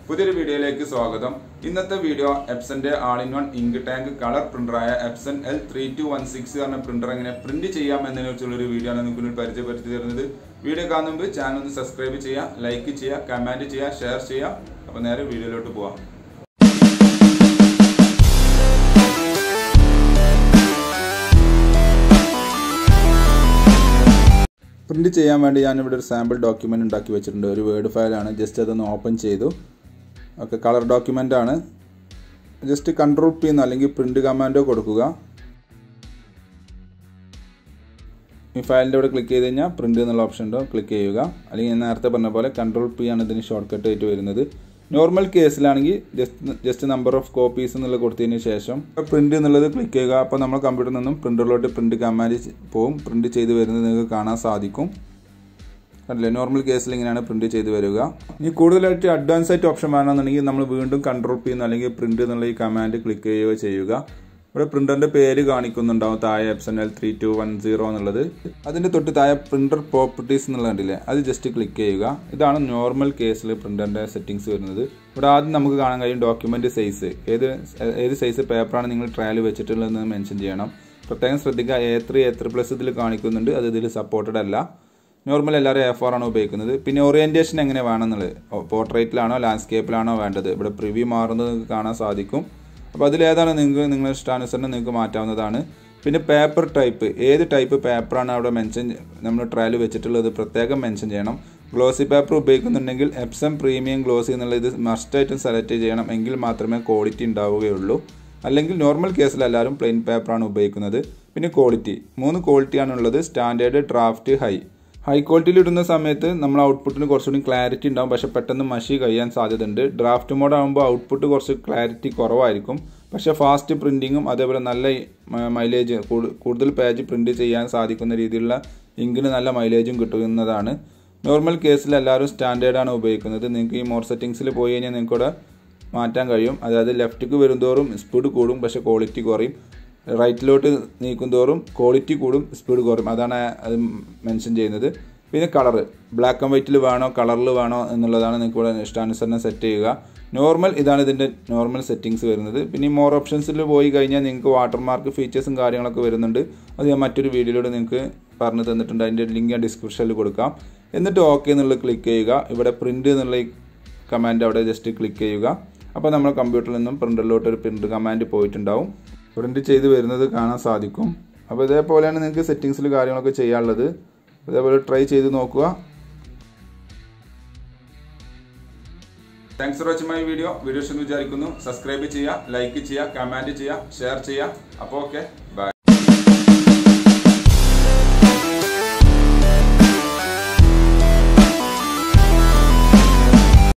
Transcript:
പുതിയൊരു വീഡിയോയിലേക്ക് സ്വാഗതം ഇന്നത്തെ വീഡിയോ എപ്സന്റെ all in one ink tank colour പ്രിന്ററായ Epson L three two one six എന്ന പ്രിന്റർ എങ്ങനെ പ്രിന്റ് ചെയ്യാം എന്നതിനെ കുറിച്ചുള്ള ഒരു വീഡിയോ ആണ് നിങ്ങൾക്ക് മുന്നിൽ പരിചയപ്പെടുത്തി തരുന്നത് വീഡിയോ കാണുമ്പോൾ ചാനൽ ഒന്ന് സബ്സ്ക്രൈബ് ചെയ്യുക ലൈക്ക് ചെയ്യുക കമന്റ് ചെയ്യുക ഷെയർ ചെയ്യുക അപ്പോൾ നേരെ വീഡിയോയിലോട്ട് പോവാം പ്രിന്റ് ചെയ്യാൻ വേണ്ടി ഞാനിവിടെ ഒരു സാമ്പിൾ ഡോക്യുമെന്റ് ഉണ്ടാക്കി വെച്ചിട്ടുണ്ട് ഒരു വേർഡ് ഫയലാണ് ജസ്റ്റ് അതൊന്ന് ഓപ്പൺ ചെയ്തു ഓക്കെ കളർ ഡോക്യുമെന്റ് ആണ് ജസ്റ്റ് കൺട്രോൾ പി എന്നോ അല്ലെങ്കിൽ പ്രിന്റ് കമാൻഡോ കൊടുക്കുക ഈ ഫയലിൻ്റെ അവിടെ ക്ലിക്ക് ചെയ്ത് കഴിഞ്ഞാൽ പ്രിന്റ് എന്നുള്ള ഓപ്ഷൻ ഉണ്ടോ ക്ലിക്ക് ചെയ്യുക അല്ലെങ്കിൽ ഞാൻ നേരത്തെ പറഞ്ഞ പോലെ കൺട്രോൾ പി ആണ് ഇതിന് ഷോർട്ട് കട്ട് ആയിട്ട് വരുന്നത് നോർമൽ കേസിലാണെങ്കിൽ just just number of copies എന്നുള്ളത് കൊടുത്തതിന് ശേഷം പ്രിന്റ് എന്നുള്ളത് ക്ലിക്ക് ചെയ്യുക അപ്പോൾ നമ്മൾ കമ്പ്യൂട്ടറിൽ നിന്നും പ്രിന്ററിലോട്ട് പ്രിന്റ് കമാൻഡ് പോവും പ്രിന്റ് ചെയ്ത് വരുന്നത് നിങ്ങൾക്ക് കാണാൻ സാധിക്കും കണ്ടില്ലേ നോർമൽ കേസിൽ ഇങ്ങനെയാണ് പ്രിന്റ് ചെയ്ത് വരിക ഇനി കൂടുതലായിട്ട് അഡ്വാൻസ് ആയിട്ട് ഓപ്ഷൻ വേണമെന്നുണ്ടെങ്കിൽ നമ്മൾ വീണ്ടും കൺട്രോൾ ചെയ്യുന്ന അല്ലെങ്കിൽ പ്രിന്റ് എന്നുള്ള ഈ കമാൻഡ് ക്ലിക്ക് ചെയ്യുകയോ ചെയ്യുക ഇവിടെ പ്രിന്ററിന്റെ പേര് കാണിക്കുന്നുണ്ടാവും താഴെ Epson L three two one zero എന്നുള്ളത് അതിന്റെ തൊട്ട് താഴെ പ്രിന്റർ പ്രോപ്പർട്ടീസ് എന്നുള്ളത് കണ്ടില്ലേ അത് ജസ്റ്റ് ക്ലിക്ക് ചെയ്യുക ഇതാണ് നോർമൽ കേസിൽ പ്രിന്ററിന്റെ സെറ്റിംഗ്സ് വരുന്നത് ഇവിടെ ആദ്യം നമുക്ക് കാണാൻ കഴിയും ഡോക്യുമെന്റ് സൈസ് ഏത് ഏത് സൈസ് പേപ്പറാണ് നിങ്ങൾ ട്രയൽ വെച്ചിട്ടുള്ളതെന്ന് മെൻഷൻ ചെയ്യണം പ്രത്യേകം ശ്രദ്ധിക്കുക A three A three plus ഇതിൽ കാണിക്കുന്നുണ്ട് അത് ഇതിൽ സപ്പോർട്ടഡ് അല്ല നോർമൽ എല്ലാവരും എ ഫോർ ആണ് ഉപയോഗിക്കുന്നത് പിന്നെ ഓറിയന്റേഷൻ എങ്ങനെ വേണമെന്നുള്ളത് പോർട്രേറ്റിലാണോ ലാൻഡ്സ്കേപ്പിലാണോ വേണ്ടത് ഇവിടെ പ്രിവ്യൂ മാറുന്നത് നിങ്ങൾക്ക് കാണാൻ സാധിക്കും അപ്പോൾ അതിലേതാണ് നിങ്ങൾക്ക് നിങ്ങളുടെ ഇഷ്ടാനുസരണം നിങ്ങൾക്ക് മാറ്റാവുന്നതാണ് പിന്നെ പേപ്പർ ടൈപ്പ് ഏത് ടൈപ്പ് പേപ്പറാണ് അവിടെ മെൻഷൻ നമ്മൾ ട്രയൽ വെച്ചിട്ടുള്ളത് പ്രത്യേകം മെൻഷൻ ചെയ്യണം ഗ്ലോസി പേപ്പർ ഉപയോഗിക്കുന്നുണ്ടെങ്കിൽ എപ്സം പ്രീമിയം ഗ്ലോസി എന്നുള്ളത് ഇത് മസ്റ്റായിട്ടും സെലക്ട് ചെയ്യണം എങ്കിൽ മാത്രമേ ക്വാളിറ്റി ഉണ്ടാവുകയുള്ളൂ അല്ലെങ്കിൽ നോർമൽ കേസിൽ എല്ലാവരും പ്ലെയിൻ പേപ്പറാണ് ഉപയോഗിക്കുന്നത് പിന്നെ ക്വാളിറ്റി മൂന്ന് ക്വാളിറ്റിയാണുള്ളത് സ്റ്റാൻഡേർഡ് ഡ്രാഫ്റ്റ് ഹൈ ഹൈ ക്വാളിറ്റിയിൽ ഇടുന്ന സമയത്ത് നമ്മൾ ഔട്ട്പുട്ടിന് കുറച്ചുകൂടി ക്ലാരിറ്റി ഉണ്ടാവും പക്ഷെ പെട്ടെന്ന് മഷി കഴിയാൻ സാധ്യതയുണ്ട് ഡ്രാഫ്റ്റ് മോഡ് ആകുമ്പോൾ ഔട്ട്പുട്ട് കുറച്ച് ക്ലാരിറ്റി കുറവായിരിക്കും പക്ഷേ ഫാസ്റ്റ് പ്രിൻറ്റിങ്ങും അതേപോലെ നല്ല മൈലേജ് കൂടുതൽ പേജ് പ്രിൻറ്റ് ചെയ്യാൻ സാധിക്കുന്ന രീതിയിലുള്ള ഇങ്കിന് നല്ല മൈലേജും കിട്ടുന്നതാണ് നോർമൽ കേസിൽ എല്ലാവരും സ്റ്റാൻഡേർഡാണ് ഉപയോഗിക്കുന്നത് നിങ്ങൾക്ക് ഈ മോർ സെറ്റിങ്സിൽ പോയി കഴിഞ്ഞാൽ നിങ്ങൾക്ക് ഇവിടെ മാറ്റാൻ കഴിയും അതായത് ലെഫ്റ്റിക്ക് വരുംതോറും സ്പീഡ് കൂടും പക്ഷേ ക്വാളിറ്റി കുറയും റൈറ്റിലോട്ട് നീക്കും തോറും ക്വാളിറ്റി കൂടും സ്പീഡ് കുറയും അതാണ് അത് മെൻഷൻ ചെയ്യുന്നത് പിന്നെ കളർ ബ്ലാക്ക് ആൻഡ് വൈറ്റിൽ വേണോ കളറിൽ വേണോ എന്നുള്ളതാണ് നിങ്ങൾക്ക് ഇവിടെ ഇഷ്ടാനുസരണം സെറ്റ് ചെയ്യുക നോർമൽ ഇതാണ് ഇതിൻ്റെ നോർമൽ സെറ്റിങ്സ് വരുന്നത് പിന്നെ ഈ മോർ ഓപ്ഷൻസിൽ പോയി കഴിഞ്ഞാൽ നിങ്ങൾക്ക് വാട്ടർമാർക്ക് ഫീച്ചേഴ്സും കാര്യങ്ങളൊക്കെ വരുന്നുണ്ട് അത് ഞാൻ മറ്റൊരു വീഡിയോയിലൂടെ നിങ്ങൾക്ക് പറഞ്ഞു തന്നിട്ടുണ്ട് അതിൻ്റെ ലിങ്ക് ഞാൻ ഡിസ്ക്രിപ്ഷനിൽ കൊടുക്കാം എന്നിട്ട് ഓക്കെ എന്നുള്ളത് ക്ലിക്ക് ചെയ്യുക ഇവിടെ പ്രിൻ്റ് എന്നുള്ള ഈ കമാൻഡ് അവിടെ ജസ്റ്റ് ക്ലിക്ക് ചെയ്യുക അപ്പോൾ നമ്മൾ കമ്പ്യൂട്ടറിൽ നിന്നും പ്രിൻ്ററിലോട്ട് ഒരു പ്രിൻ്റ് കമാൻഡ് പോയിട്ടുണ്ടാവും പ്രിൻ്റ് ചെയ്ത് വരുന്നത് കാണാൻ സാധിക്കും അപ്പോൾ ഇതേപോലെയാണ് നിങ്ങൾക്ക് സെറ്റിങ്സിൽ കാര്യങ്ങളൊക്കെ ചെയ്യാനുള്ളത് അതേപോലെ ട്രൈ ചെയ്ത് നോക്കുക thanks for watching my video video ഇഷ്ടം വിചാരിക്കുന്നു സബ്സ്ക്രൈബ് ചെയ്യുക ലൈക്ക് ചെയ്യുക കമൻറ്റ് ചെയ്യുക ഷെയർ ചെയ്യുക അപ്പോൾ ഓക്കെ ബൈ